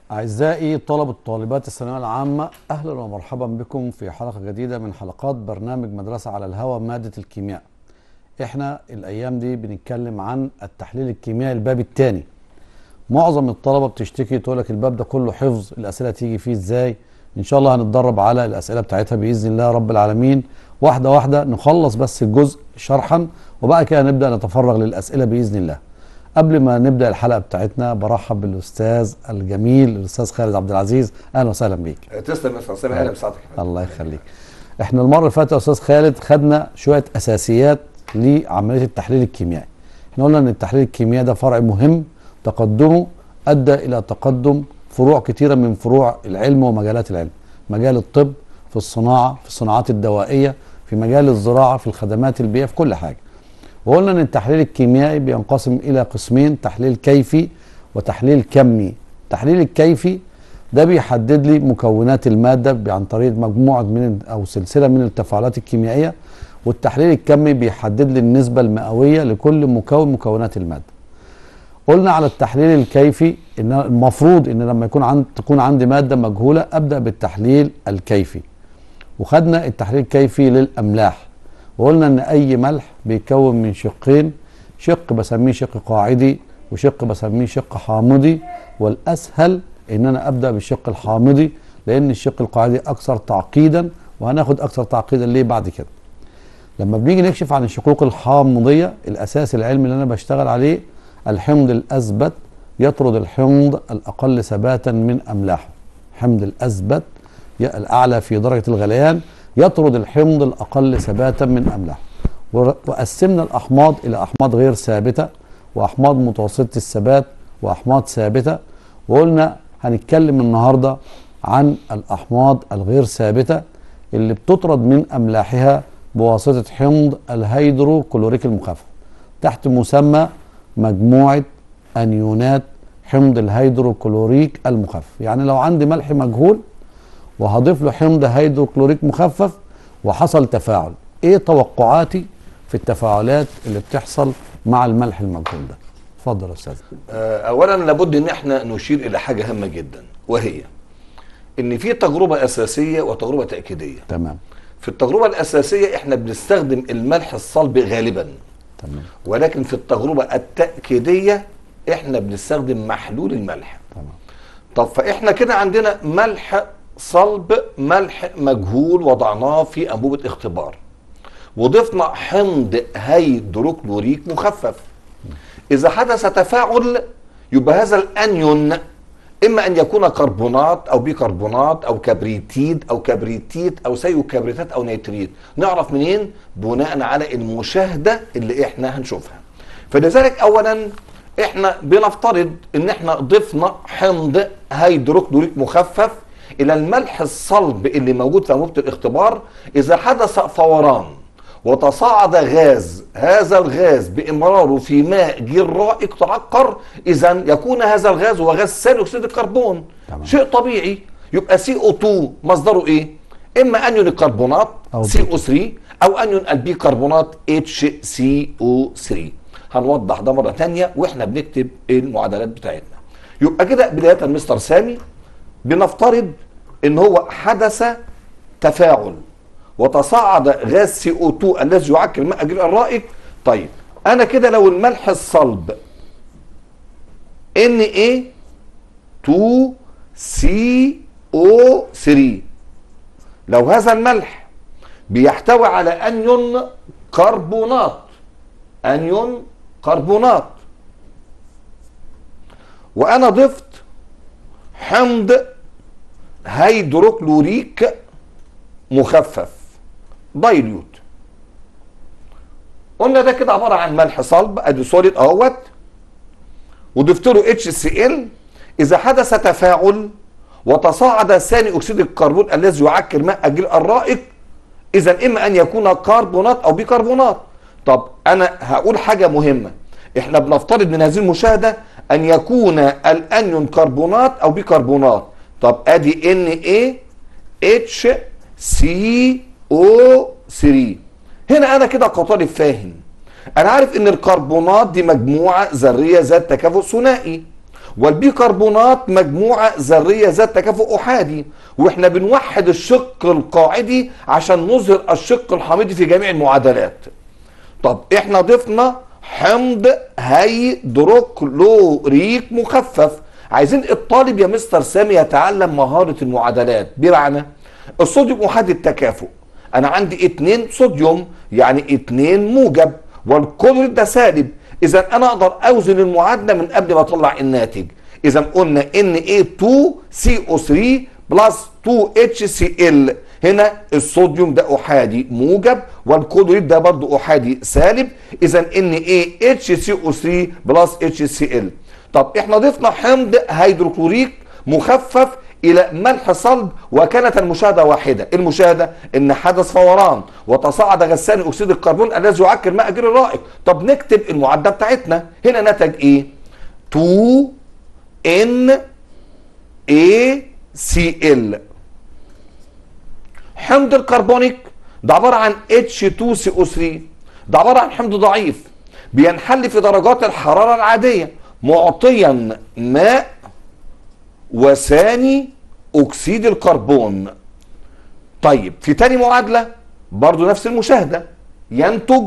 أعزائي طلبة وطالبات الثانوية العامة أهلا ومرحبا بكم في حلقة جديدة من حلقات برنامج مدرسة على الهواء مادة الكيمياء احنا الأيام دي بنتكلم عن التحليل الكيميائي الباب الثاني معظم الطلبة بتشتكي تقول لك الباب ده كله حفظ الأسئلة تيجي فيه ازاي إن شاء الله هنتدرب على الأسئلة بتاعتها بإذن الله رب العالمين واحدة واحدة نخلص بس الجزء شرحا وبعد كده نبدأ نتفرغ للأسئلة بإذن الله قبل ما نبدا الحلقه بتاعتنا برحب بالاستاذ الجميل الاستاذ خالد عبد العزيز اهلا وسهلا بيك تسلم يا استاذ سامي اهلا بسعادتك يا فندم. الله يخليك احنا المره اللي فاتت يا استاذ خالد خدنا شويه اساسيات لعمليه التحليل الكيميائي احنا قلنا ان التحليل الكيميائي ده فرع مهم تقدمه ادى الى تقدم فروع كتيره من فروع العلم ومجالات العلم مجال الطب في الصناعه في الصناعات الدوائيه في مجال الزراعه في الخدمات البيئيه في كل حاجه وقلنا ان التحليل الكيميائي بينقسم الى قسمين تحليل كيفي وتحليل كمي التحليل الكيفي ده بيحدد لي مكونات الماده عن طريق مجموعه من او سلسله من التفاعلات الكيميائيه والتحليل الكمي بيحدد لي النسبه المئويه لكل مكون مكونات الماده قلنا على التحليل الكيفي ان المفروض ان لما يكون عند تكون عندي ماده مجهوله ابدا بالتحليل الكيفي وخدنا التحليل الكيفي للاملاح وقلنا ان اي ملح بيتكون من شقين شق بسميه شق قاعدي وشق بسميه شق حامضي والاسهل ان انا ابدا بالشق الحامضي لان الشق القاعدي اكثر تعقيدا وهناخد اكثر تعقيدا ليه بعد كده لما بنيجي نكشف عن الشقوق الحامضيه الاساس العلمي اللي انا بشتغل عليه الحمض الاثبت يطرد الحمض الاقل ثباتا من املاحه الحمض الاثبت الاعلى في درجه الغليان يطرد الحمض الاقل ثباتا من املاحه وقسمنا الاحماض الى احماض غير ثابته واحماض متوسطه الثبات واحماض ثابته وقلنا هنتكلم النهارده عن الاحماض الغير ثابته اللي بتطرد من املاحها بواسطه حمض الهيدروكلوريك المخفف تحت مسمى مجموعه انيونات حمض الهيدروكلوريك المخفف يعني لو عندي ملح مجهول وهضيف له حمض هيدروكلوريك مخفف وحصل تفاعل ايه توقعاتي في التفاعلات اللي بتحصل مع الملح المجهول ده اتفضل يا استاذ آه، اولا لابد ان احنا نشير الى حاجه هامه جدا وهي ان في تجربه اساسيه وتجربه تاكيديه تمام في التجربه الاساسيه احنا بنستخدم الملح الصلب غالبا تمام ولكن في التجربه التاكيديه احنا بنستخدم محلول الملح تمام طب فاحنا كده عندنا ملح صلب ملح مجهول وضعناه في انبوبه اختبار وضفنا حمض هيدروكلوريك مخفف اذا حدث تفاعل يبقى هذا الانيون اما ان يكون كربونات او بيكربونات او كبريتيد او كبريتيت او سيوكبريتات او نيتريت نعرف منين بناء على المشاهده اللي احنا هنشوفها فلذلك اولا احنا بنفترض ان احنا ضفنا حمض هيدروكلوريك مخفف الى الملح الصلب اللي موجود في انبوبه الاختبار اذا حدث فوران وتصاعد غاز هذا الغاز بامراره في ماء غير رائق تعقر اذا يكون هذا الغاز هو غاز ثاني اكسيد الكربون تمام. شيء طبيعي يبقى سي او 2 مصدره ايه اما انيون الكربونات أو سي او 3 او انيون البيكربونات اتش سي او 3 هنوضح ده مره ثانيه واحنا بنكتب المعادلات بتاعتنا يبقى كده بدايه مستر سامي بنفترض ان هو حدث تفاعل وتصاعد غاز سي او 2 الذي يعكر الماء غير الرائق طيب انا كده لو الملح الصلب ان ايه 2 سي او 3 لو هذا الملح بيحتوي على انيون كربونات انيون كربونات وانا ضفت حمض هيدروكلوريك مخفف دايليوت قلنا ده كده عباره عن ملح صلب ادي سوليد اهوت وضفت له اتش سي ال اذا حدث تفاعل وتصاعد ثاني اكسيد الكربون الذي يعكر ماء الجير الرائق اذا اما ان يكون كربونات او بيكربونات طب انا هقول حاجه مهمه احنا بنفترض من هذه المشاهده ان يكون الانيون كربونات او بيكربونات طب ادي ان ايه اتش سي او 3 هنا انا كده كطالب فاهم انا عارف ان الكربونات دي مجموعه ذريه ذات تكافؤ ثنائي والبيكربونات مجموعة ذرية ذات تكافؤ أحادي واحنا بنوحد الشق القاعدي عشان نظهر الشق الحامضي في جميع المعادلات طب احنا ضفنا حمض هيدروكلوريك مخفف عايزين الطالب يا مستر سامي يتعلم مهارة المعادلات بمعنى الصوديوم أحادي التكافؤ انا عندي اتنين صوديوم يعني اتنين موجب والكلوريد ده سالب اذا انا اقدر اوزن المعادله من قبل ما اطلع الناتج اذا قلنا ان Na2CO3 بلس 2HCl هنا الصوديوم ده احادي موجب والكلوريد ده برضو احادي سالب اذا NaHCO3 بلس HCl طب احنا ضفنا حمض هيدروكلوريك مخفف الى ملح صلب وكانت المشاهده واحده المشاهده ان حدث فوران وتصاعد غسان اكسيد الكربون الذي يعكر ماء جير الرائق طب نكتب المعادله بتاعتنا هنا نتج ايه 2 ان اي سي ال حمض الكربونيك ده عباره عن H2CO3 ده عباره عن حمض ضعيف بينحل في درجات الحراره العاديه معطيا ماء وثاني اكسيد الكربون طيب في تاني معادله برضو نفس المشاهده ينتج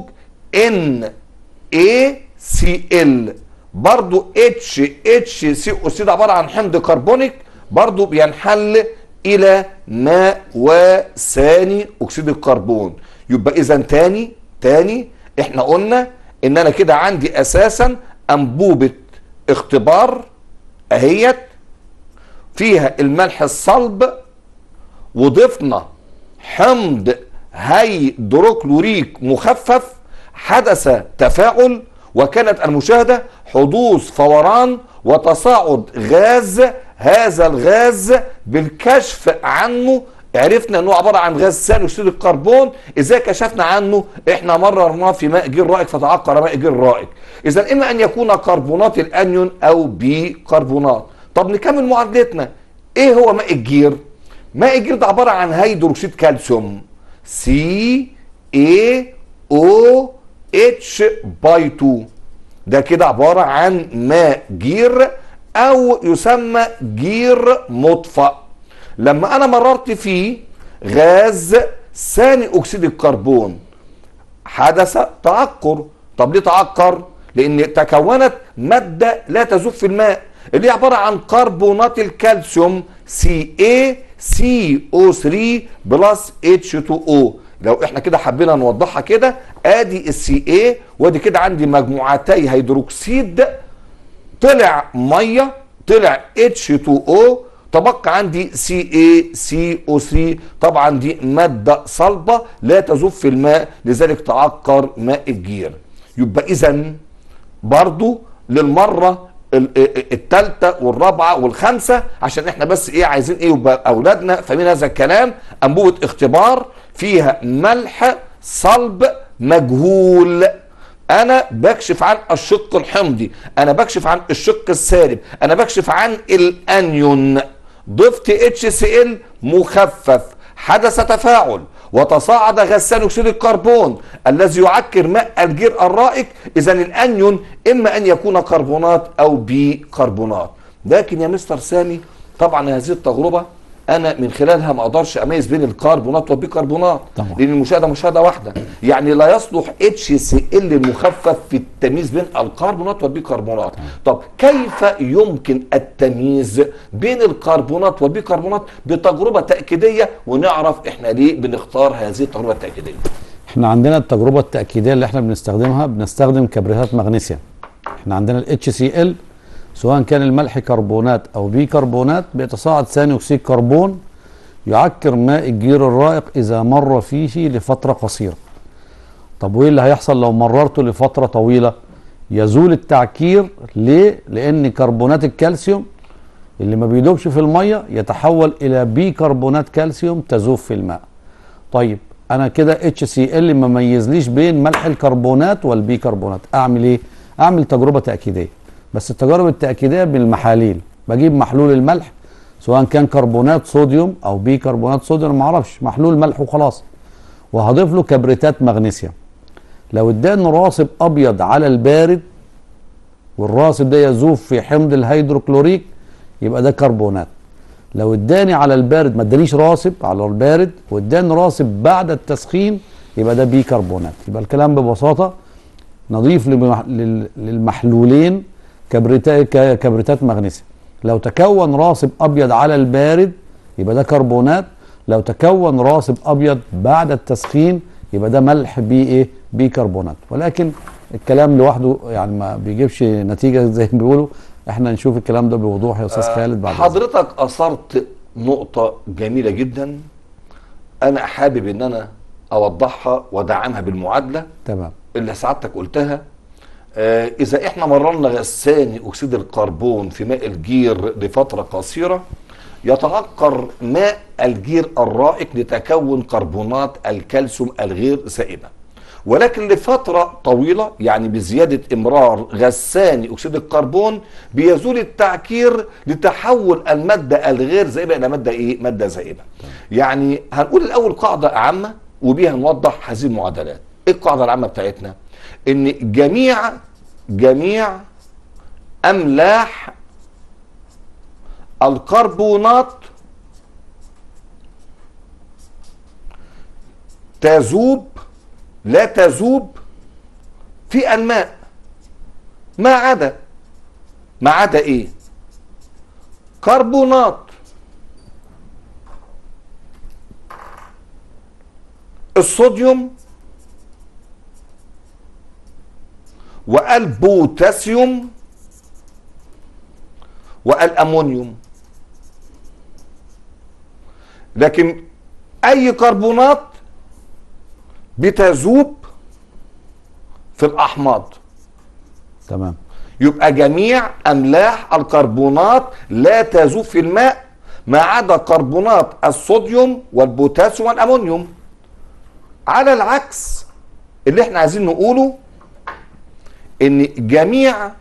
ان اي سي ال برضو اتش اتش سي او سي ده عباره عن حمض كربونيك برضو بينحل الى ماء وثاني اكسيد الكربون يبقى اذا تاني تاني احنا قلنا ان انا كده عندي اساسا انبوبه اختبار اهيت فيها الملح الصلب وضفنا حمض هيدروكلوريك مخفف حدث تفاعل وكانت المشاهدة حدوث فوران وتصاعد غاز هذا الغاز بالكشف عنه عرفنا انه عباره عن غاز ثاني اكسيد الكربون ازاي كشفنا عنه احنا مررناه في ماء جير رائق فتعقر ماء جير رائق اذا اما ان يكون كربونات الانيون او بيكربونات طب نكمل معادلتنا ايه هو ماء الجير ماء الجير ده عباره عن هيدروكسيد كالسيوم سي اي او اتش باي 2 ده كده عباره عن ماء جير او يسمى جير مطفأ لما انا مررت فيه غاز ثاني اكسيد الكربون حدث تعكر طب ليه تعكر لان تكونت ماده لا تذوب في الماء اللي هي عباره عن كربونات الكالسيوم سي اي سي او 3 بلس اتش 2 او لو احنا كده حبينا نوضحها كده ادي السي اي وادي كده عندي مجموعتي هيدروكسيد طلع ميه طلع اتش 2 او تبقى عندي سي اي سي او 3 طبعا دي ماده صلبه لا تذوب في الماء لذلك تعكر ماء الجير يبقى اذا برضو للمره الثالثه والرابعه والخامسه عشان احنا بس ايه عايزين ايه يبقى اولادنا فاهمين هذا الكلام انبوبه اختبار فيها ملح صلب مجهول انا بكشف عن الشق الحمضي انا بكشف عن الشق السالب انا بكشف عن الانيون ضفت اتش سي ال مخفف حدث تفاعل وتصاعد غاز ثاني اكسيد الكربون الذي يعكر ماء الجير الرائق اذا الانيون اما ان يكون كربونات او بيكربونات لكن يا مستر سامي طبعا هذه التجربه انا من خلالها ما اقدرش اميز بين الكربونات والبيكربونات طبعا. لان المشاهده مشاهده واحده يعني لا يصلح اتش سي ال المخفف في التمييز بين الكربونات والبيكربونات طب كيف يمكن التمييز بين الكربونات والبيكربونات بتجربه تاكيديه ونعرف احنا ليه بنختار هذه التجربه التاكيديه احنا عندنا التجربه التاكيديه اللي احنا بنستخدمها بنستخدم كبريتات مغنيسيوم احنا عندنا الاتش سي ال سواء كان الملح كربونات او بيكربونات بيتصاعد ثاني اكسيد كربون يعكر ماء الجير الرائق اذا مر فيه لفتره قصيره طب وايه اللي هيحصل لو مررته لفتره طويله يزول التعكير ليه لان كربونات الكالسيوم اللي ما بيدوبش في الميه يتحول الى بيكربونات كالسيوم تذوب في الماء طيب انا كده اتش سي ال ما ميزليش بين ملح الكربونات والبيكربونات اعمل ايه اعمل تجربه تاكيديه بس التجارب التاكيديه بالمحاليل بجيب محلول الملح سواء كان كربونات صوديوم او بيكربونات صوديوم ما اعرفش محلول ملح وخلاص وهضيف له كبريتات مغنيسيوم لو اداني راسب ابيض على البارد والراصب ده يذوب في حمض الهيدروكلوريك يبقى ده كربونات لو اداني على البارد ما ادانيش راصب على البارد واداني راصب بعد التسخين يبقى ده بيكربونات يبقى الكلام ببساطه نضيف لمح- لل- للمحلولين كبريتا- ك- كبريتات مغنيسيوم لو تكون راصب ابيض على البارد يبقى ده كربونات لو تكون راصب ابيض بعد التسخين يبقى ده ملح بي ايه بيكربونات ولكن الكلام لوحده يعني ما بيجيبش نتيجه زي ما بيقولوا احنا نشوف الكلام ده بوضوح يا استاذ خالد بعد إذنك. حضرتك اثرت نقطة جميلة جدا انا حابب ان انا اوضحها وادعمها بالمعادلة تمام اللي سعادتك قلتها آه اذا احنا مررنا غساني اكسيد الكربون في ماء الجير لفترة قصيرة يتعقر ماء الجير الرائق لتكون كربونات الكالسيوم الغير سائبة ولكن لفترة طويلة يعني بزيادة إمرار غساني أكسيد الكربون بيزول التعكير لتحول المادة الغير زائبة إلى مادة إيه؟ مادة زائبة. يعني هنقول الأول قاعدة عامة وبيها نوضح هذه المعادلات. إيه القاعدة العامة بتاعتنا؟ إن جميع جميع أملاح الكربونات تذوب لا تذوب في الماء ما عدا ما عدا ايه كربونات الصوديوم والبوتاسيوم والامونيوم لكن اي كربونات بتذوب في الاحماض تمام يبقى جميع املاح الكربونات لا تذوب في الماء ما عدا كربونات الصوديوم والبوتاسيوم والامونيوم على العكس اللي احنا عايزين نقوله ان جميع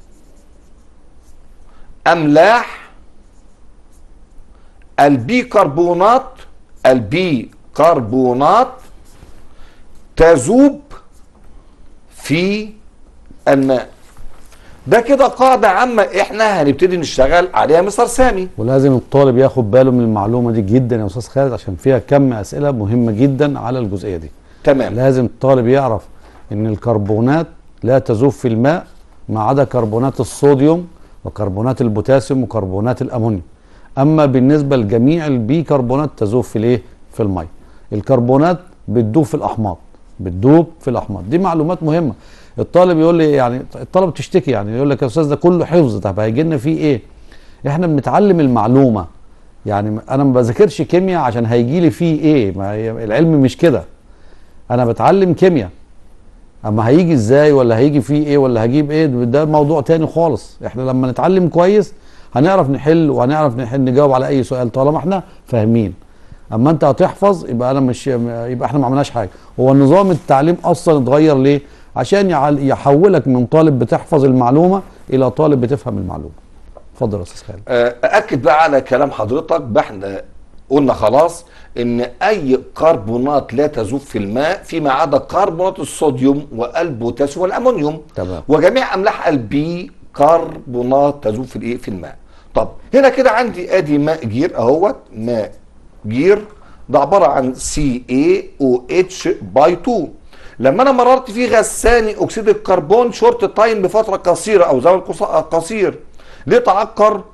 املاح البيكربونات البيكربونات تذوب في الماء ده كده قاعدة عامة احنا هنبتدي نشتغل عليها مستر سامي ولازم الطالب ياخد باله من المعلومه دي جدا يا استاذ خالد عشان فيها كم اسئله مهمه جدا على الجزئيه دي تمام لازم الطالب يعرف ان الكربونات لا تذوب في الماء ما عدا كربونات الصوديوم وكربونات البوتاسيوم وكربونات الامونيوم اما بالنسبه لجميع البيكربونات تذوب في الايه في الميه الكربونات بتدوب في الاحماض بتدوب في الاحماض دي معلومات مهمه الطالب يقول لي يعني الطلبه بتشتكي يعني يقول لك يا استاذ ده كله حفظ طب هيجي لنا فيه ايه احنا بنتعلم المعلومه يعني انا ما بذاكرش كيمياء عشان هيجي لي فيه ايه ما هي العلم مش كده انا بتعلم كيمياء اما هيجي ازاي ولا هيجي فيه ايه ولا هجيب ايه ده موضوع تاني خالص احنا لما نتعلم كويس هنعرف نحل وهنعرف نحل نجاوب على اي سؤال طالما احنا فاهمين اما انت هتحفظ يبقى انا مش يبقى احنا ما عملناش حاجه هو نظام التعليم اصلا اتغير ليه عشان يعل- يحولك من طالب بتحفظ المعلومه الى طالب بتفهم المعلومه اتفضل يا استاذ خالد آه، اكد بقى على كلام حضرتك بقى احنا قلنا خلاص ان اي كربونات لا تذوب في الماء فيما عدا كربونات الصوديوم والبوتاسيوم والامونيوم تمام. وجميع املاح البي كربونات تذوب في الايه في الماء طب هنا كده عندي ادي ماء جير اهوت ماء جير ده عباره عن سي اي او اتش باي 2 لما انا مررت فيه غساني اكسيد الكربون شورت تايم بفتره قصيره او زمن قص- قصير ليتعكر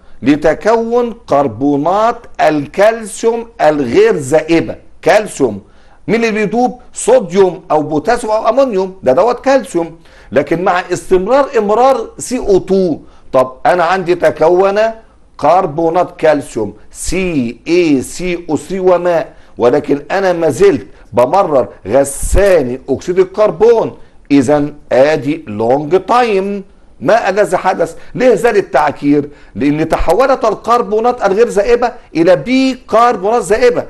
لتكون كربونات الكالسيوم الغير زائبه كالسيوم مين اللي بيدوب صوديوم او بوتاسيوم او امونيوم ده دوت كالسيوم لكن مع استمرار امرار سي او 2 طب انا عندي تكون كربونات كالسيوم سي اي سي او 3 وماء ولكن انا ما زلت بمرر غساني اكسيد الكربون اذا ادي لونج تايم ما الذي حدث؟ ليه زال التعكير؟ لان تحولت الكربونات الغير زائبه الى بي كربونات زائبه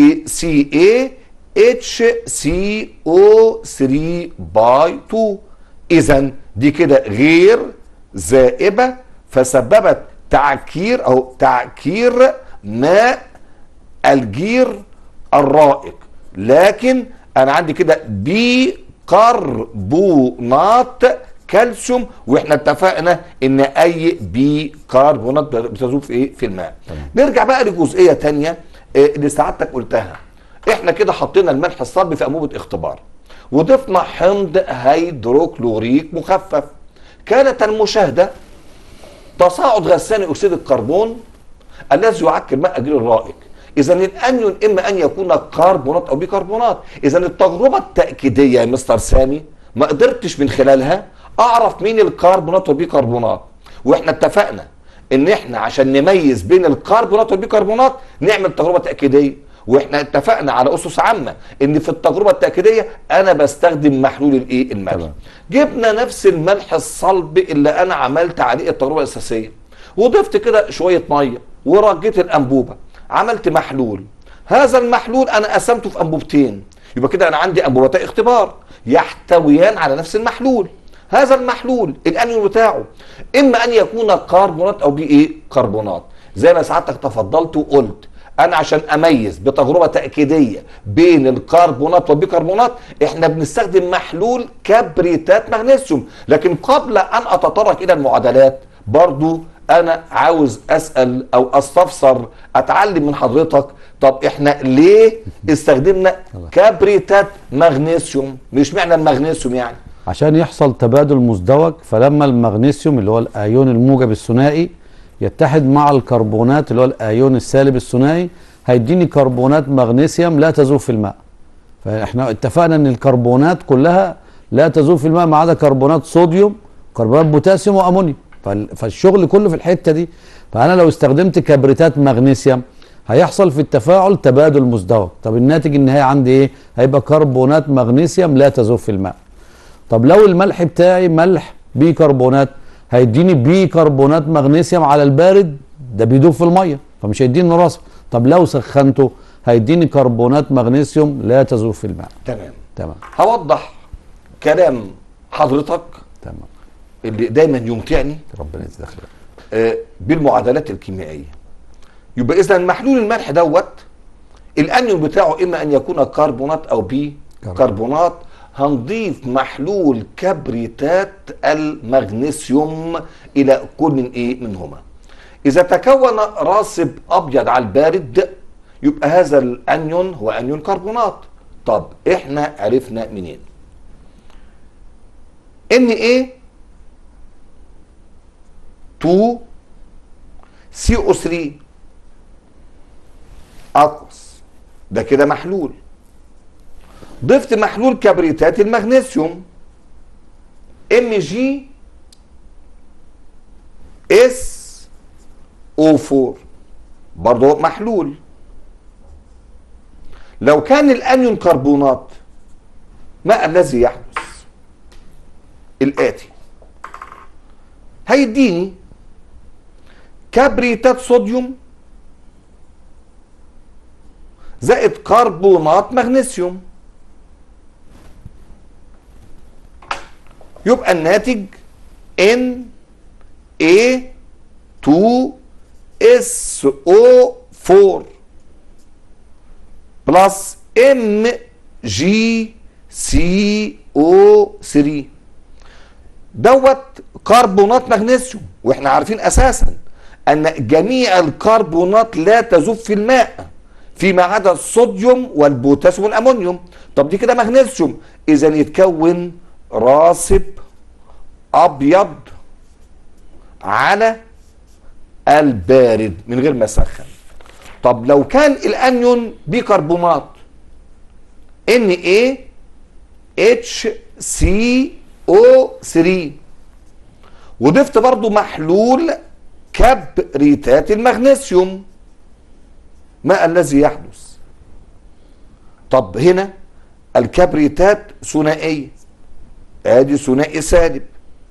سي اي اتش سي او 3 باي 2 اذا دي كده غير زائبه فسببت تعكير او تعكير ماء الجير الرائق لكن انا عندي كده بيكربونات كالسيوم واحنا اتفقنا ان اي بي كربونات بتذوب في ايه في الماء نرجع بقى لجزئيه تانية آه، اللي سعادتك قلتها احنا كده حطينا الملح الصلب في انبوبه اختبار وضفنا حمض هيدروكلوريك مخفف كانت المشاهده تصاعد غسان اكسيد الكربون الذي يعكر ماء جري الرائق اذا الانيون اما ان يكون كربونات او بيكربونات اذا التجربه التاكيديه يا مستر سامي ما قدرتش من خلالها اعرف مين الكربونات والبيكربونات واحنا اتفقنا ان احنا عشان نميز بين الكربونات والبيكربونات نعمل تجربه تاكيديه واحنا اتفقنا على اسس عامه ان في التجربه التاكيديه انا بستخدم محلول الايه الملح تمام. جبنا نفس الملح الصلب اللي انا عملت عليه التجربه الاساسيه وضفت كده شويه ميه ورجيت الانبوبه عملت محلول هذا المحلول انا قسمته في انبوبتين يبقى كده انا عندي انبوبتين اختبار يحتويان على نفس المحلول هذا المحلول الانيون بتاعه اما ان يكون كربونات او بي ايه كربونات زي ما سعادتك تفضلت وقلت انا عشان اميز بتجربه تاكيديه بين الكربونات والبيكربونات احنا بنستخدم محلول كبريتات مغنيسيوم لكن قبل ان اتطرق الى المعادلات برضو انا عاوز اسال او استفسر اتعلم من حضرتك طب احنا ليه استخدمنا كبريتات مغنيسيوم مش معنى المغنيسيوم يعني عشان يحصل تبادل مزدوج فلما المغنيسيوم اللي هو الايون الموجب الثنائي يتحد مع الكربونات اللي هو الايون السالب الثنائي هيديني كربونات مغنيسيوم لا تذوب في الماء فاحنا اتفقنا ان الكربونات كلها لا تذوب في الماء ما عدا كربونات صوديوم كربونات بوتاسيوم وامونيوم فال- فالشغل كله في الحته دي فانا لو استخدمت كبريتات مغنيسيوم هيحصل في التفاعل تبادل مزدوج طب الناتج النهائي عندي ايه هيبقى كربونات مغنيسيوم لا تذوب في الماء طب لو الملح بتاعي ملح بيكربونات هيديني بيكربونات مغنيسيوم على البارد ده بيدوب في الميه فمش هيديني راسب طب لو سخنته هيديني كربونات مغنيسيوم لا تذوب في الماء تمام تمام هوضح كلام حضرتك تمام اللي دايما يمتعني ربنا يجزاك خير آه، بالمعادلات الكيميائيه يبقى اذا محلول الملح دوت الانيون بتاعه اما ان يكون كربونات او بي كربون. كربونات هنضيف محلول كبريتات المغنيسيوم الى كل من ايه منهما اذا تكون راسب ابيض على البارد يبقى هذا الانيون هو انيون كربونات طب احنا عرفنا منين ان ايه 2 سي او 3 اقص ده كده محلول ضفت محلول كبريتات المغنيسيوم ام جي اس او 4 برضه محلول لو كان الانيون كربونات ما الذي يحدث الاتي هيديني كبريتات صوديوم زائد كربونات مغنيسيوم يبقى الناتج ان اي 2 اس او 4 بلس ام جي سي او 3 دوت كربونات مغنيسيوم واحنا عارفين اساسا ان جميع الكربونات لا تذوب في الماء فيما عدا الصوديوم والبوتاسيوم والامونيوم طب دي كده مغنيسيوم اذا يتكون راسب ابيض على البارد من غير ما اسخن طب لو كان الانيون بيكربونات ان ايه اتش سي او 3 وضفت برضو محلول كبريتات المغنيسيوم ما الذي يحدث طب هنا الكبريتات ثنائيه ادي ثنائي سالب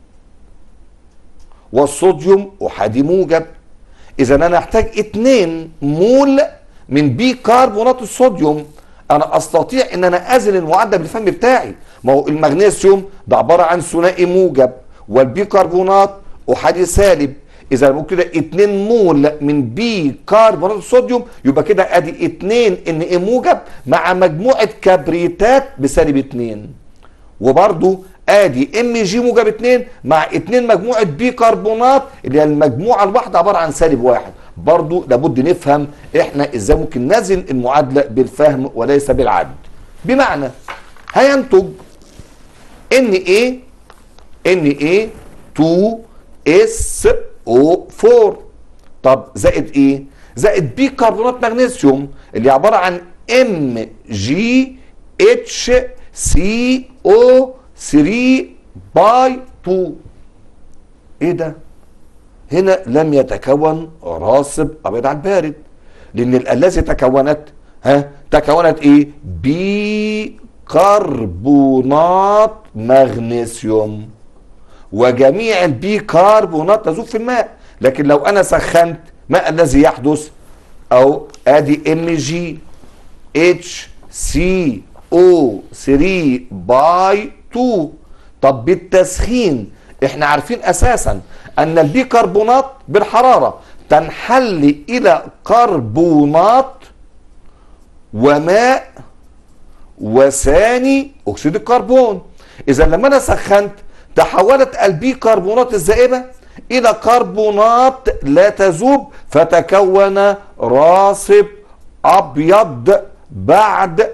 والصوديوم احادي موجب اذا انا احتاج 2 مول من بي كربونات الصوديوم انا استطيع ان انا ازن المعدل بالفم بتاعي ما هو المغنيسيوم ده عباره عن ثنائي موجب والبيكربونات احادي سالب اذا ممكن كده 2 مول من بي كربونات الصوديوم يبقى كده ادي 2 ان ايه موجب مع مجموعه كبريتات بسالب 2 وبرضو ادي ام جي موجب 2 مع 2 مجموعه بيكربونات اللي هي المجموعه الواحده عباره عن سالب واحد برضو لابد نفهم احنا ازاي ممكن نزن المعادله بالفهم وليس بالعد بمعنى هينتج ان ايه ان ايه 2 اس او 4 طب زائد ايه زائد بيكربونات مغنيسيوم اللي عباره عن ام جي اتش سي او 3 باي 2 ايه ده هنا لم يتكون راسب ابيض على البارد لان الالذي تكونت ها تكونت ايه بيكربونات مغنيسيوم وجميع البيكربونات تذوب في الماء لكن لو انا سخنت ما الذي يحدث او ادي ام جي اتش سي او 3 باي 2 طب بالتسخين احنا عارفين اساسا ان البيكربونات بالحراره تنحل الى كربونات وماء وثاني اكسيد الكربون اذا لما انا سخنت تحولت البيكربونات الذائبه الى كربونات لا تذوب فتكون راسب ابيض بعد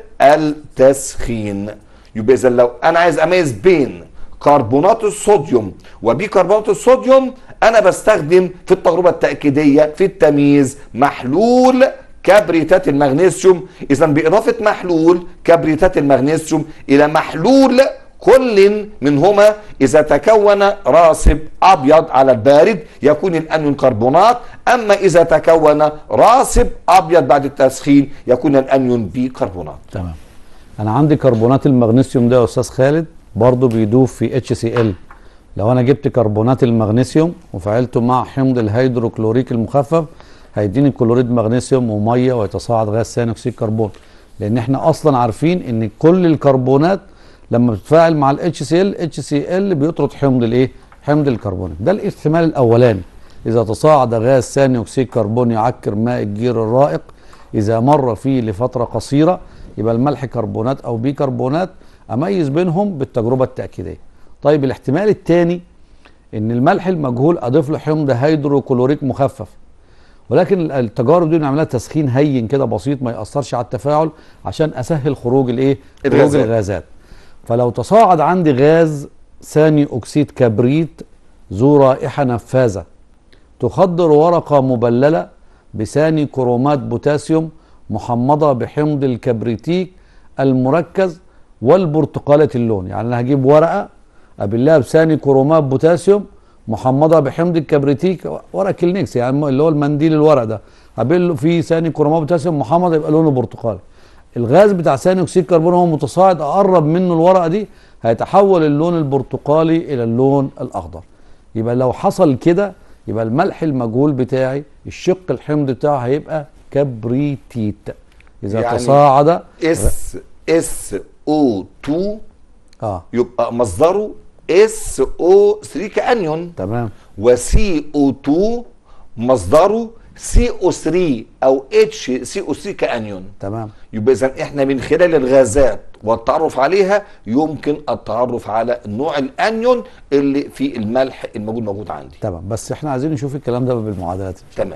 التسخين يبقى اذا لو انا عايز اميز بين كربونات الصوديوم وبيكربونات الصوديوم انا بستخدم في التجربه التاكيديه في التمييز محلول كبريتات المغنيسيوم اذا باضافه محلول كبريتات المغنيسيوم الى محلول كل منهما اذا تكون راسب ابيض على البارد يكون الانيون كربونات اما اذا تكون راسب ابيض بعد التسخين يكون الانيون بيكربونات تمام انا عندي كربونات المغنيسيوم ده يا استاذ خالد برضه بيدوب في اتش سي ال لو انا جبت كربونات المغنيسيوم وفعلته مع حمض الهيدروكلوريك المخفف هيديني كلوريد مغنيسيوم وميه ويتصاعد غاز ثاني اكسيد كربون لان احنا اصلا عارفين ان كل الكربونات لما بتتفاعل مع الاتش سي ال اتش سي ال بيطرد حمض الايه حمض الكربونات ده الاحتمال الاولاني اذا تصاعد غاز ثاني اكسيد كربون يعكر ماء الجير الرائق اذا مر فيه لفتره قصيره يبقى الملح كربونات او بيكربونات اميز بينهم بالتجربه التاكيديه طيب الاحتمال الثاني ان الملح المجهول اضيف له حمض هيدروكلوريك مخفف ولكن التجارب دي بنعملها تسخين هين كده بسيط ما ياثرش على التفاعل عشان اسهل خروج الايه خروج الغازات. الغازات فلو تصاعد عندي غاز ثاني اكسيد كبريت ذو رائحه نفاذه تخدر ورقه مبلله بثاني كرومات بوتاسيوم محمضه بحمض الكبريتيك المركز والبرتقاله اللون يعني انا هجيب ورقه ابلها بثاني كرومات بوتاسيوم محمضه بحمض الكبريتيك ورق كلينكس يعني اللي هو المنديل الورق ده ابله فيه ثاني كرومات بوتاسيوم محمضه يبقى لونه برتقالي الغاز بتاع ثاني اكسيد الكربون هو متصاعد اقرب منه الورقه دي هيتحول اللون البرتقالي الى اللون الاخضر يبقى لو حصل كده يبقى الملح المجهول بتاعي الشق الحمض بتاعه هيبقى كبريتيت اذا يعني تصاعد اس اس او 2 اه يبقى مصدره اس او 3 كانيون تمام وسي او 2 مصدره سي او 3 او اتش سي او 3 كانيون تمام يبقى اذا احنا من خلال الغازات والتعرف عليها يمكن التعرف على نوع الانيون اللي في الملح الموجود موجود عندي تمام بس احنا عايزين نشوف الكلام ده بالمعادلات تمام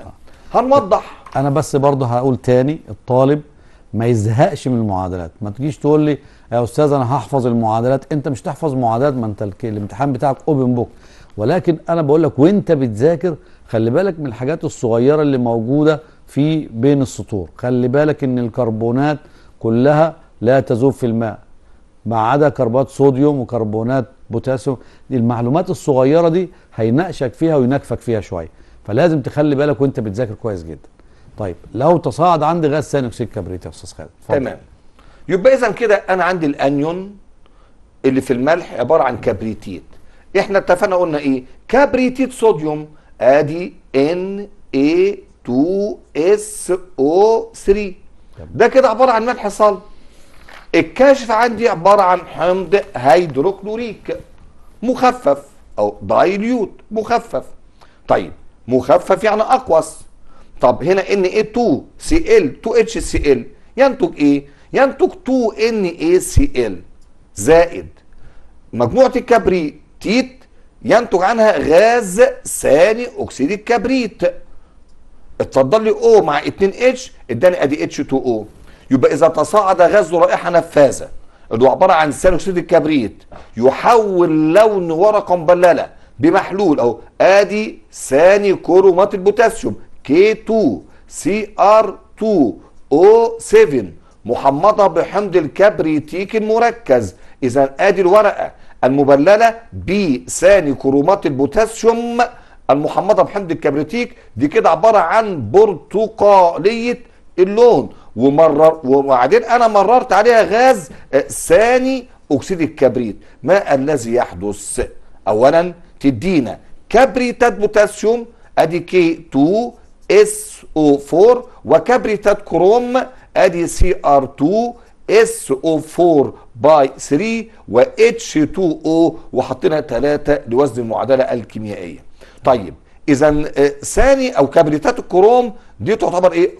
هنوضح انا بس برضه هقول تاني الطالب ما يزهقش من المعادلات ما تجيش تقول لي يا استاذ انا هحفظ المعادلات انت مش تحفظ معادلات ما انت الك- الامتحان بتاعك اوبن بوك ولكن انا بقول لك وانت بتذاكر خلي بالك من الحاجات الصغيره اللي موجوده في بين السطور خلي بالك ان الكربونات كلها لا تذوب في الماء ما عدا كربونات صوديوم وكربونات بوتاسيوم دي المعلومات الصغيره دي هيناقشك فيها وينكفك فيها شويه فلازم تخلي بالك وانت بتذاكر كويس جدا طيب لو تصاعد عندي غاز ثاني اكسيد كبريت يا استاذ خالد اتفضل. تمام يبقى اذا كده انا عندي الانيون اللي في الملح عباره عن كبريتيت احنا اتفقنا قلنا ايه كبريتيت صوديوم ادي ان اي 2 اس او 3 ده كده عباره عن ملح صلب الكاشف عندي عباره عن حمض هيدروكلوريك مخفف او دايليوت مخفف طيب مخفف يعني اقوس طب هنا ان اي 2 سي ال 2 اتش سي ال ينتج ايه ينتج 2 ان اي سي ال زائد مجموعه الكبريتيت ينتج عنها غاز ثاني اكسيد الكبريت اتفضل لي او مع 2 اتش اداني ادي اتش 2 او يبقى اذا تصاعد غاز ذو رائحه نفاذه اللي هو عباره عن ثاني اكسيد الكبريت يحول لون ورقه مبلله بمحلول اهو ادي ثاني كرومات البوتاسيوم K2 CR2 O7 محمضه بحمض الكبريتيك المركز اذا ادي الورقه المبلله بثاني كرومات البوتاسيوم المحمضه بحمض الكبريتيك دي كده عباره عن برتقاليه اللون ومرر وبعدين انا مررت عليها غاز آه، ثاني اكسيد الكبريت ما الذي يحدث اولا تدينا كبريتات بوتاسيوم ادي كي 2 اس او 4 وكبريتات كروم ادي سي ار 2 اس او 4 باي 3 و اتش 2 او وحطينا 3 لوزن المعادله الكيميائيه طيب اذا آه، ثاني او كبريتات الكروم دي تعتبر ايه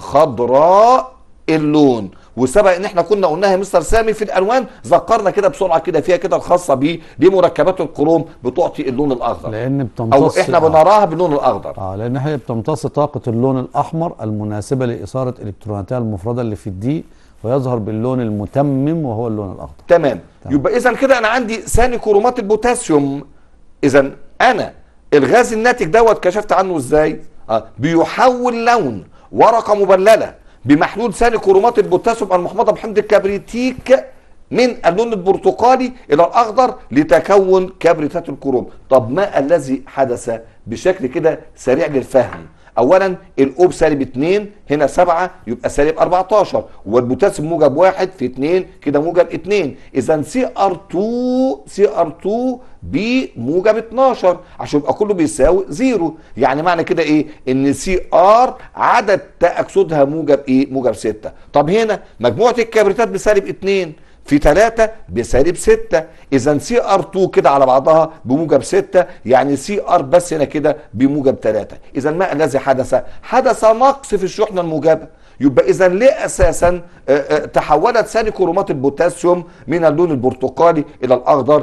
خضراء اللون وسبق ان احنا كنا قلناها يا مستر سامي في الالوان ذكرنا كده بسرعه كده فيها كده الخاصه ب بمركبات الكروم بتعطي اللون الاخضر لان او بتمتص احنا آه. بنراها باللون الاخضر اه لان هي بتمتص طاقه اللون الاحمر المناسبه لاثاره الكتروناتها المفرده اللي في الدي ويظهر باللون المتمم وهو اللون الاخضر تمام يبقى اذا كده انا عندي ثاني كرومات البوتاسيوم اذا انا الغاز الناتج دوت كشفت عنه ازاي آه بيحول لون ورقه مبلله بمحلول ثاني كرومات البوتاسيوم المحمضه بحمض الكبريتيك من اللون البرتقالي الى الاخضر لتكون كبريتات الكروم طب ما الذي حدث بشكل كده سريع للفهم اولا الاو بسالب 2 هنا 7 يبقى سالب 14 والبوتاسيوم موجب 1 في 2 كده موجب 2 اذا سي ار 2 سي ار 2 بموجب 12 عشان يبقى كله بيساوي زيرو يعني معنى كده ايه ان سي ار عدد تاكسدها موجب ايه موجب 6 طب هنا مجموعه الكبريتات بسالب 2 في 3 بسالب 6 اذا سي ار 2 كده على بعضها بموجب 6 يعني سي ار بس هنا كده بموجب 3 اذا ما الذي حدث حدث نقص في الشحنه الموجبه يبقى اذا ليه اساسا آه، آه، تحولت ثاني كرومات البوتاسيوم من اللون البرتقالي الى الاخضر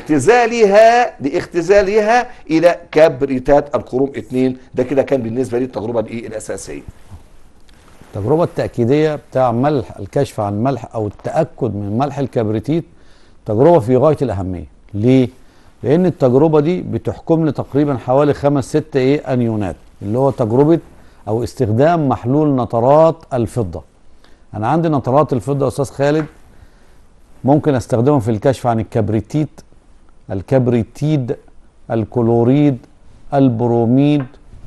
لاختزالها لاختزالها الى كبريتات الكروم 2 ده كده كان بالنسبه لي التجربه الايه الاساسيه التجربه التاكيديه بتاع ملح الكشف عن ملح او التاكد من ملح الكبريتيت تجربه في غايه الاهميه ليه لان التجربه دي بتحكم لي تقريبا حوالي خمس ست ايه انيونات اللي هو تجربه او استخدام محلول نترات الفضه انا عندي نترات الفضه يا استاذ خالد ممكن استخدمهم في الكشف عن الكبريتيت الكبريتيد الكلوريد البروميد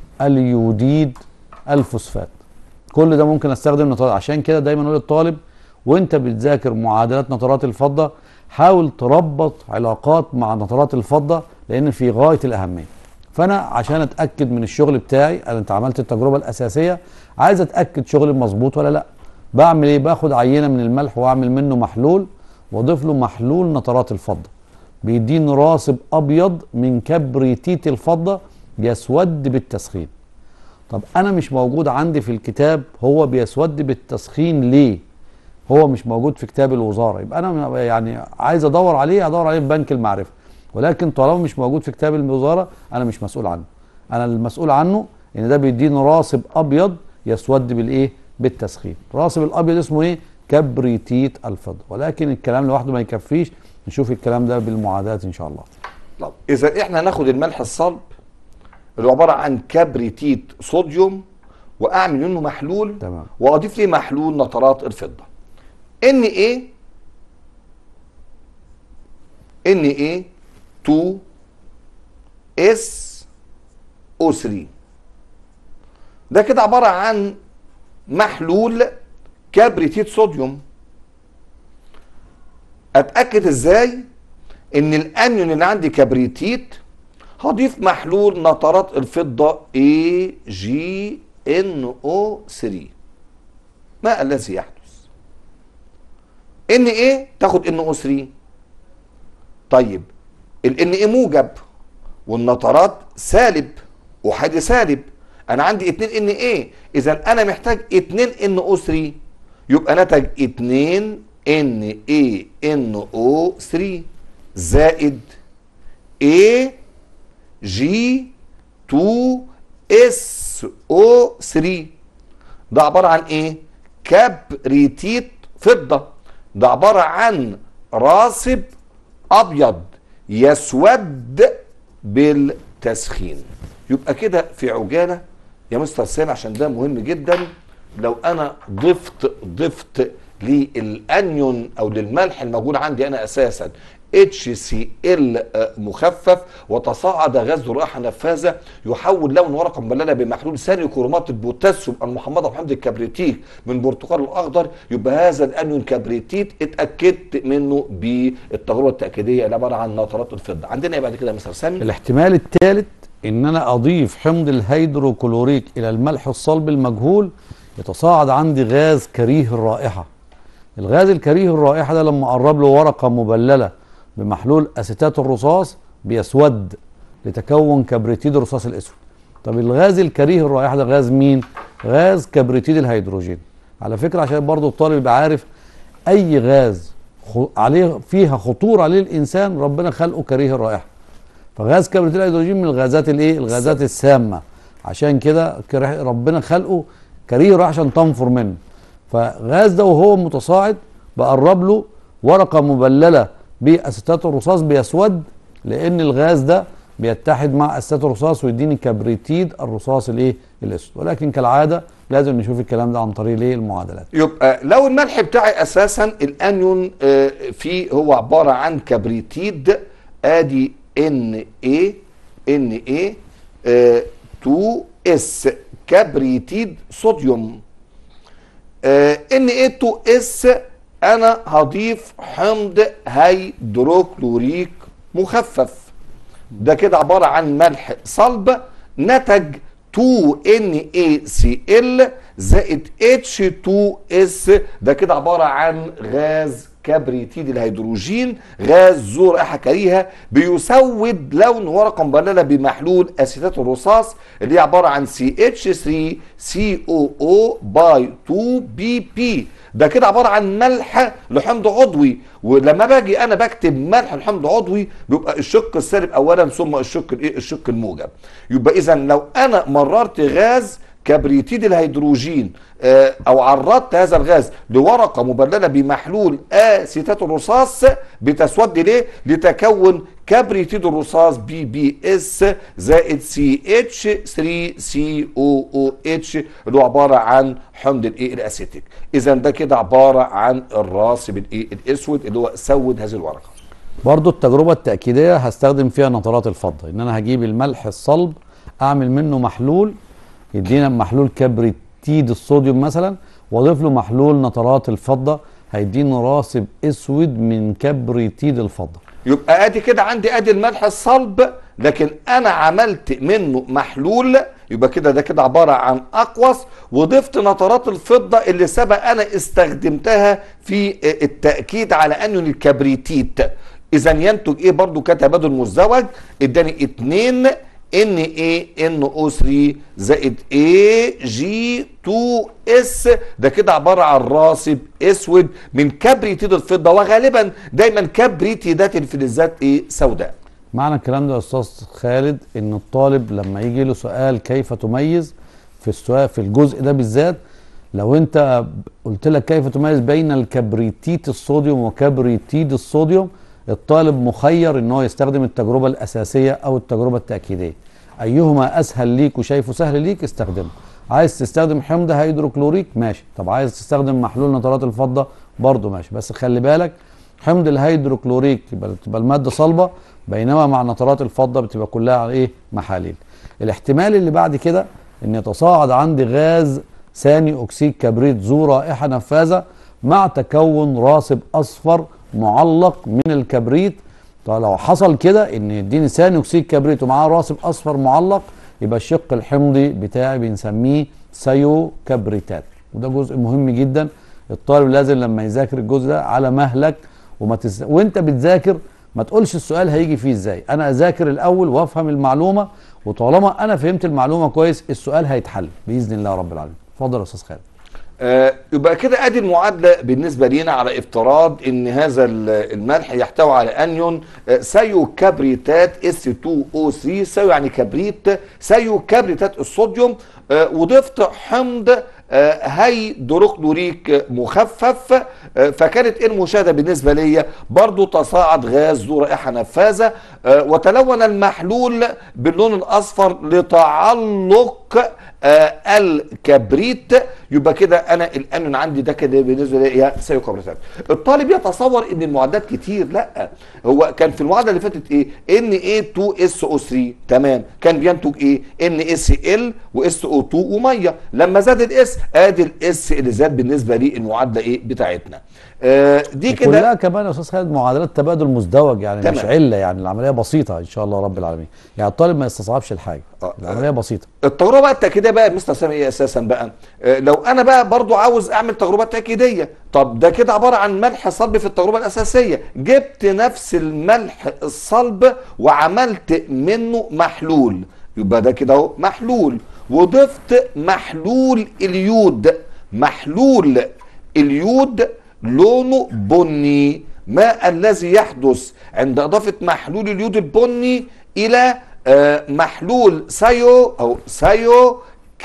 اليوديد الفوسفات كل ده ممكن استخدم نترات عشان كده دايما اقول للطالب وانت بتذاكر معادلات نترات الفضه حاول تربط علاقات مع نترات الفضه لان في غايه الاهميه فانا عشان اتاكد من الشغل بتاعي انا انت عملت التجربه الاساسيه عايز اتاكد شغلي مظبوط ولا لا بعمل ايه باخد عينه من الملح واعمل منه محلول واضيف له محلول نترات الفضه بيديني راسب ابيض من كبريتيت الفضه يسود بالتسخين طب انا مش موجود عندي في الكتاب هو بيسود بالتسخين ليه هو مش موجود في كتاب الوزاره يبقى انا يعني عايز ادور عليه ادور عليه في بنك المعرفه ولكن طالما مش موجود في كتاب الوزاره انا مش مسؤول عنه انا المسؤول عنه ان ده بيديني راسب ابيض يسود بالايه بالتسخين الراسب الابيض اسمه ايه كبريتيت الفضه ولكن الكلام لوحده ما يكفيش نشوف الكلام ده بالمعادلات ان شاء الله طب اذا احنا هناخد الملح الصلب اللي هو عباره عن كبريتيت صوديوم واعمل منه محلول تمام. واضيف ليه محلول نترات الفضه ان ايه ان ايه 2 اس او 3 ده كده عباره عن محلول كبريتيت صوديوم اتاكد ازاي ان الانيون اللي عندي كبريتيت هضيف محلول نترات الفضه AgNO3 ما الذي يحدث ان ايه تاخد NO3 طيب ال Na موجب والنترات سالب احادي سالب انا عندي 2 Na اذا انا محتاج 2 NO3 يبقى نتج 2 NaNO3 زائد A جي 2 اس او 3 ده عباره عن ايه كبريتيت فضه ده عباره عن راسب ابيض يسود بالتسخين يبقى كده في عجاله يا مستر سامي عشان ده مهم جدا لو انا ضفت ضفت للانيون او للملح الموجود عندي انا اساسا اتش سي ال مخفف وتصاعد غاز الرائحه نفاذه يحول لون ورقه مبلله بمحلول ثاني كرومات البوتاسيوم المحمضه بحمض الكبريتيك من برتقال الاخضر يبقى هذا الانيون كبريتيت اتاكدت منه بالتجربه التاكيديه اللي عباره عن نترات الفضه عندنا ايه بعد كده يا مستر سامي الاحتمال الثالث ان انا اضيف حمض الهيدروكلوريك الى الملح الصلب المجهول يتصاعد عندي غاز كريه الرائحه الغاز الكريه الرائحه ده لما اقرب له ورقه مبلله بمحلول اسيتات الرصاص بيسود لتكون كبريتيد الرصاص الاسود طب الغاز الكريه الرائحه ده غاز مين غاز كبريتيد الهيدروجين على فكره عشان برضو الطالب يبقى عارف اي غاز خ- عليه فيها خطوره عليه الانسان ربنا خلقه كريه الرائحه فغاز كبريتيد الهيدروجين من الغازات الايه الغازات السامه عشان كده كره- ربنا خلقه كريه الرائحه عشان تنفر منه فغاز ده وهو متصاعد بقرب له ورقه مبلله باسيتات الرصاص بيسود لان الغاز ده بيتحد مع اسيتات الرصاص ويديني كبريتيد الرصاص الايه الاسود ولكن كالعاده لازم نشوف الكلام ده عن طريق الايه المعادلات يبقى لو الملح بتاعي اساسا الانيون آه، فيه هو عباره عن كبريتيد ادي ان اي ان اي 2 اس كبريتيد صوديوم ان اي 2 اس انا هضيف حمض هيدروكلوريك مخفف ده كده عباره عن ملح صلب نتج 2NaCl زائد H2S ده كده عباره عن غاز كبريتيد الهيدروجين غاز ذو رائحه كريهه بيسود لون ورقه مبلله بمحلول اسيتات الرصاص اللي هي عباره عن CH3COO باي 2BP ده كده عباره عن ملح لحمض عضوي ولما باجي انا بكتب ملح لحمض عضوي بيبقى الشق السالب اولا ثم الشق الايه الشق الموجب يبقى اذا لو انا مررت غاز كبريتيد الهيدروجين آه، او عرضت هذا الغاز لورقه مبلله بمحلول اسيتات الرصاص بتسود ليه لتكون كبريتيد الرصاص بي بي اس زائد سي اتش 3 سي او او اتش اللي هو عباره عن حمض الايه الاسيتيك اذا ده كده عباره عن الراسب الايه الاسود اللي هو سود هذه الورقه برضو التجربة التأكيدية هستخدم فيها نترات الفضة ان انا هجيب الملح الصلب اعمل منه محلول يدينا محلول كبريتيد الصوديوم مثلا واضيف له محلول نترات الفضة هيديني راسب اسود من كبريتيد الفضة يبقى ادي كده عندي ادي الملح الصلب لكن انا عملت منه محلول يبقى كده ده كده عباره عن اقوس وضفت نترات الفضه اللي سبق انا استخدمتها في التاكيد على انيون الكبريتيت اذا ينتج ايه برضو كتبادل مزدوج اداني 2 ان اي ان او 3 زائد اي جي 2 اس ده كده عباره عن راسب اسود من كبريتيد الفضه وغالبا دايما كبريتيدات الفلزات ايه سوداء معنى الكلام ده يا استاذ خالد ان الطالب لما يجي له سؤال كيف تميز في السؤال في الجزء ده بالذات لو انت قلت لك كيف تميز بين الكبريتيت الصوديوم وكبريتيد الصوديوم الطالب مخير ان هو يستخدم التجربه الاساسيه او التجربه التاكيديه ايهما اسهل ليك وشايفه سهل ليك استخدمه عايز تستخدم حمض هيدروكلوريك ماشي طب عايز تستخدم محلول نترات الفضه برضه ماشي بس خلي بالك حمض الهيدروكلوريك يبقى بتبقى الماده صلبه بينما مع نترات الفضه بتبقى كلها على ايه محاليل الاحتمال اللي بعد كده ان يتصاعد عندي غاز ثاني اكسيد كبريت ذو رائحه نفاذه مع تكون راسب اصفر معلق من الكبريت طب لو حصل كده ان يديني ثاني اكسيد كبريت ومعاه راسب اصفر معلق يبقى الشق الحمضي بتاعي بنسميه سيو كبريتات وده جزء مهم جدا الطالب لازم لما يذاكر الجزء ده على مهلك وما تز... وانت بتذاكر ما تقولش السؤال هيجي فيه ازاي انا اذاكر الاول وافهم المعلومه وطالما انا فهمت المعلومه كويس السؤال هيتحل باذن الله رب العالمين اتفضل يا استاذ خالد آه، يبقى كده ادي المعادله بالنسبه لينا على افتراض ان هذا ال- الملح يحتوي على انيون آه، سيو كبريتات اس 2 او 3 سيو يعني كبريت سيو كبريتات الصوديوم آه، وضفت حمض آه، هيدروكلوريك مخفف آه، فكانت إيه المشاهده بالنسبه لي برضو تصاعد غاز ذو رائحه نفاذه آه، وتلون المحلول باللون الاصفر لتعلق آه، الكبريت يبقى كده انا الانون عندي ده كده بالنسبه لي هي سيوكبريتات الطالب يتصور ان المعدات كتير لا هو كان في المعادله اللي فاتت ايه ان اي 2 اس او 3 تمام كان بينتج ايه ان اس ال واس او 2 وميه لما زاد الاس ادي الاس اللي زاد بالنسبه لي المعادله ايه بتاعتنا آه دي كده كلها كمان يا استاذ خالد معادلات تبادل مزدوج يعني مش تمام. عله يعني العمليه بسيطه ان شاء الله رب العالمين يعني الطالب ما يستصعبش الحاجه آه. العمليه بسيطه التجربه بقى التاكيديه بقى مستر سامي ايه اساسا بقى آه، لو انا بقى برضو عاوز اعمل تجربه تاكيديه طب ده كده عباره عن ملح صلب في التجربه الاساسيه جبت نفس الملح الصلب وعملت منه محلول يبقى ده كده اهو محلول وضفت محلول اليود محلول اليود لونه بني ما الذي يحدث عند اضافه محلول اليود البني الى آه، محلول سيو او سيو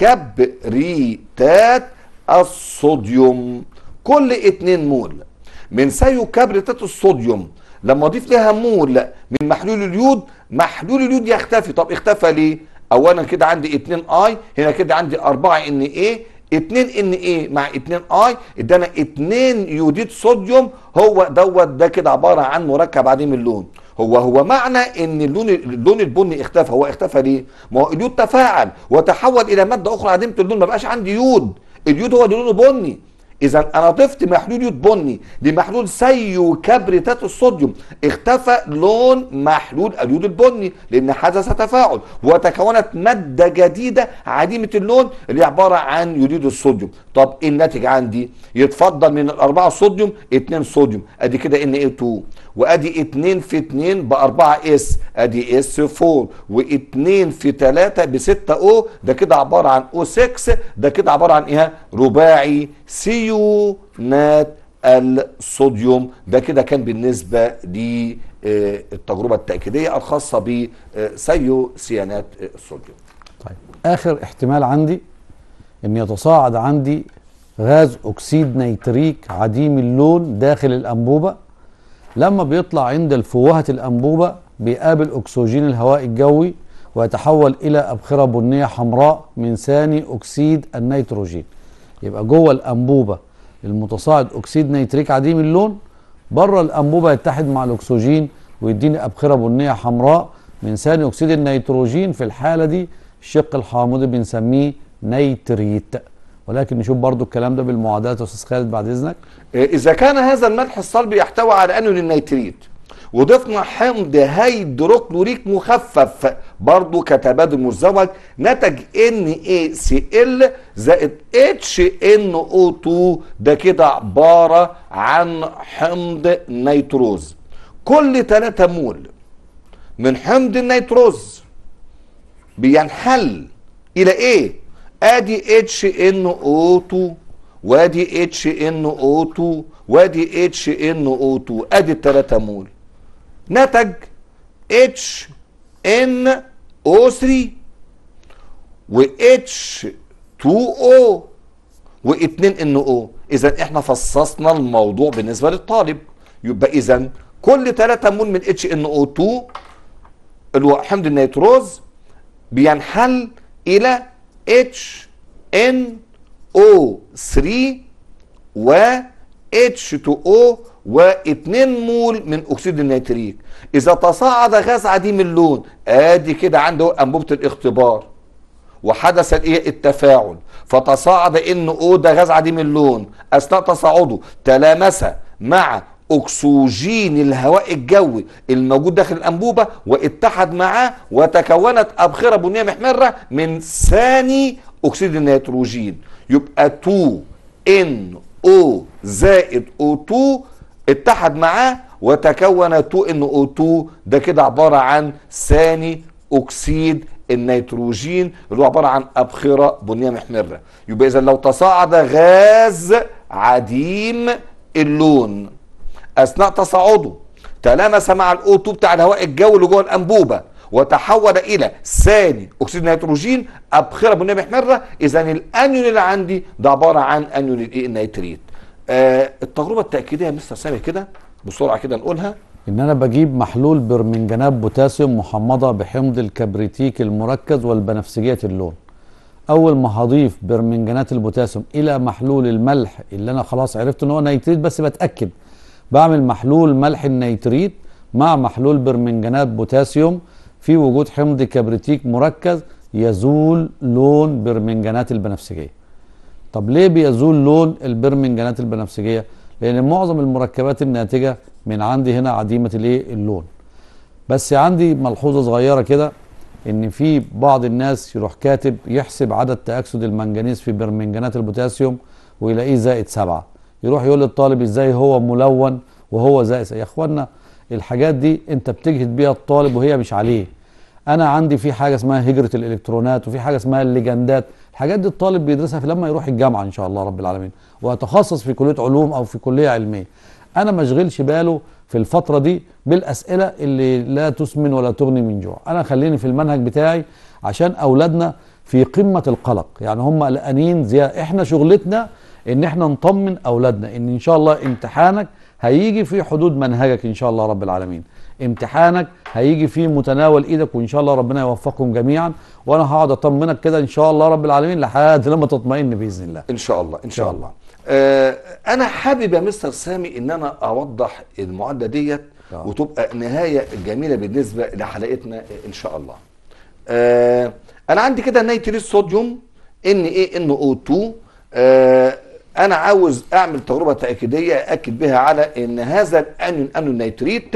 كبريتات الصوديوم كل 2 مول من سيو كبريتات الصوديوم لما اضيف لها مول من محلول اليود محلول اليود يختفي طب اختفى ليه اولا كده عندي 2 اي هنا كده عندي 4 ان ايه 2 ان ايه مع 2 اي ادانا 2 يوديد صوديوم هو دوت ده كده عباره عن مركب عديم اللون هو هو معنى ان اللون اللون البني اختفى هو اختفى ليه؟ ما هو اليود تفاعل وتحول الى ماده اخرى عديمه اللون ما بقاش عندي يود اليود هو اللي لونه بني اذا انا ضفت محلول يود بني لمحلول سيو كبريتات الصوديوم اختفى لون محلول اليود البني لان حدث تفاعل وتكونت ماده جديده عديمه اللون اللي عباره عن يوديد الصوديوم طب ايه الناتج عندي يتفضل من الاربعه صوديوم 2 صوديوم ادي كده ان اي 2 وادي 2 في 2 ب 4 اس ادي اس 4 و2 في 3 ب 6 او ده كده عباره عن او 6 ده كده عباره عن ايه رباعي سيونات الصوديوم ده كده كان بالنسبه للتجربه التاكيديه الخاصه بسيو سيانات الصوديوم طيب اخر احتمال عندي ان يتصاعد عندي غاز اكسيد نيتريك عديم اللون داخل الانبوبه لما بيطلع عند الفوهه الانبوبه بيقابل اكسجين الهواء الجوي ويتحول الى ابخره بنيه حمراء من ثاني اكسيد النيتروجين يبقى جوه الانبوبه المتصاعد اكسيد نيتريك عديم اللون بره الانبوبه يتحد مع الاكسجين ويديني ابخره بنيه حمراء من ثاني اكسيد النيتروجين في الحاله دي الشق الحامضي بنسميه نيتريت ولكن نشوف برضو الكلام ده بالمعادلات يا استاذ خالد بعد اذنك اذا كان هذا الملح الصلب يحتوي على انيون النيتريت وضفنا حمض هيدروكلوريك مخفف برضو كتبادل مزدوج نتج NaCl زائد HNO2 ده كده عبارة عن حمض نيتروز كل 3 مول من حمض النيتروز بينحل الى ايه ادي HNO2 وادي HNO2 وادي HNO2 ادي الثلاثة مول نتج HNO3 و H2O و2 NO اذا احنا فصصنا الموضوع بالنسبة للطالب يبقى اذا كل 3 مول من HNO2 اللي هو حمض النيتروز بينحل الى HNO3 و H2O و2 مول من اكسيد النيتريك اذا تصاعد غاز عديم اللون ادي كده عنده انبوبه الاختبار وحدث الايه التفاعل فتصاعد ان او ده غاز عديم اللون اثناء تصاعده تلامس مع اكسجين الهواء الجوي الموجود داخل الانبوبه واتحد معاه وتكونت ابخره بنيه محمره من ثاني اكسيد النيتروجين يبقى 2 ان او زائد او 2 اتحد معاه وتكون 2 ان او 2 ده كده عباره عن ثاني اكسيد النيتروجين اللي هو عباره عن ابخره بنيه محمره يبقى اذا لو تصاعد غاز عديم اللون اثناء تصاعده تلامس مع الاو 2 بتاع الهواء الجوي اللي جوه الانبوبه وتحول الى ثاني اكسيد النيتروجين ابخره بنيه محمره اذا الانيون اللي عندي ده عباره عن انيون الايه النيتريت آه التجربه التاكيديه يا مستر سامي كده بسرعه كده نقولها ان انا بجيب محلول برمنجانات بوتاسيوم محمضه بحمض الكبريتيك المركز والبنفسجيه اللون اول ما هضيف برمنجانات البوتاسيوم الى محلول الملح اللي انا خلاص عرفت ان هو نيتريت بس بتاكد بعمل محلول ملح النيتريت مع محلول برمنجانات بوتاسيوم في وجود حمض كبريتيك مركز يزول لون برمنجانات البنفسجيه طب ليه بيزول لون البرمنجانات البنفسجيه لان معظم المركبات الناتجه من عندي هنا عديمه الايه اللون بس عندي ملحوظه صغيره كده ان في بعض الناس يروح كاتب يحسب عدد تاكسد المنجنيز في برمنجانات البوتاسيوم ويلاقيه زائد سبعة يروح يقول للطالب ازاي هو ملون وهو زائد سبعة. يا اخوانا الحاجات دي انت بتجهد بيها الطالب وهي مش عليه انا عندي في حاجه اسمها هجره الالكترونات وفي حاجه اسمها الليجندات الحاجات دي الطالب بيدرسها في لما يروح الجامعه ان شاء الله رب العالمين ويتخصص في كليه علوم او في كليه علميه انا ما اشغلش باله في الفتره دي بالاسئله اللي لا تسمن ولا تغني من جوع انا خليني في المنهج بتاعي عشان اولادنا في قمه القلق يعني هم قلقانين زياده احنا شغلتنا ان احنا نطمن اولادنا ان ان شاء الله امتحانك هيجي في حدود منهجك ان شاء الله رب العالمين امتحانك هيجي في متناول ايدك وان شاء الله ربنا يوفقكم جميعا وانا هقعد اطمنك كده ان شاء الله رب العالمين لحد لما تطمئن باذن الله ان شاء الله ان شاء شاء الله آه انا حابب يا مستر سامي ان انا اوضح المعادله ديت آه. وتبقى نهايه جميله بالنسبه لحلقتنا ان شاء الله آه انا عندي كده نيتريت صوديوم ان ايه ان او 2 آه انا عاوز اعمل تجربه تاكيديه اكد بها على ان هذا الانيون انيون نيتريت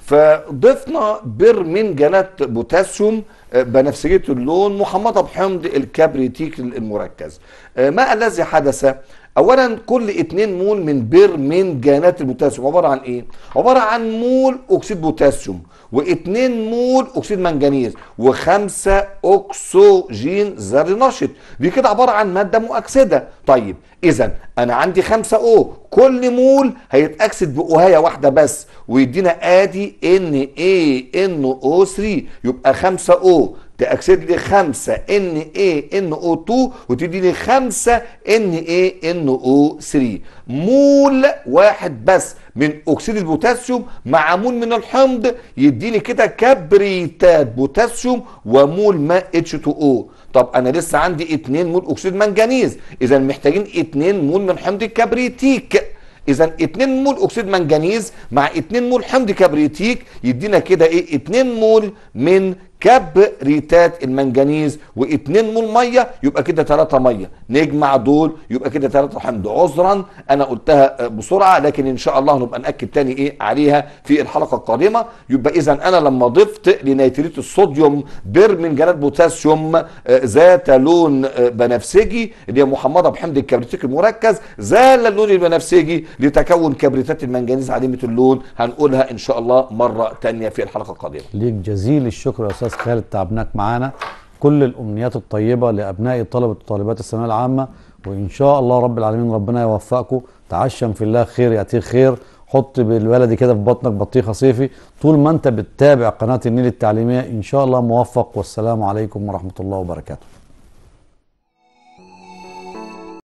فضفنا برمنجانات بوتاسيوم آه، بنفسجيه اللون محمضه بحمض الكبريتيك المركز آه، ما الذي حدث اولا كل 2 مول من برمنجانات البوتاسيوم عباره عن ايه عباره عن مول اكسيد بوتاسيوم و2 مول اكسيد منجنيز و5 اكسجين ذري نشط دي كده عباره عن ماده مؤكسده طيب اذا انا عندي 5 او كل مول هيتاكسد باوهايه واحده بس ويدينا ادي ان اي ان او 3 يبقى 5 او تاكسد لي 5 ان اي ان او 2 وتديني 5 ان اي ان او 3 مول واحد بس من اكسيد البوتاسيوم مع مول من الحمض يديني كده كبريتات بوتاسيوم ومول ماء اتش 2 او طب انا لسه عندي 2 مول اكسيد منجنيز اذا محتاجين 2 مول من حمض الكبريتيك اذا 2 مول اكسيد منجنيز مع 2 مول حمض كبريتيك يدينا كده ايه 2 مول من كبريتات المنجنيز و2 مول ميه يبقى كده 3 ميه نجمع دول يبقى كده 3 حمض عذرا انا قلتها بسرعه لكن ان شاء الله نبقى ناكد تاني ايه عليها في الحلقه القادمه يبقى اذا انا لما ضفت لنيتريت الصوديوم برمنجانات بوتاسيوم آه، ذات لون آه، بنفسجي اللي هي محمضه بحمض الكبريتيك المركز زال اللون البنفسجي لتكون كبريتات المنجنيز عديمه اللون هنقولها ان شاء الله مره تانية في الحلقه القادمه ليك جزيل الشكر يا استاذ خالد تعبناك معانا كل الامنيات الطيبه لابناء طلبه وطالبات الثانويه العامه وان شاء الله رب العالمين ربنا يوفقكم تعشم في الله خير ياتيك خير حط بالولدي كده في بطنك بطيخه صيفي طول ما انت بتتابع قناه النيل التعليميه ان شاء الله موفق والسلام عليكم ورحمه الله وبركاته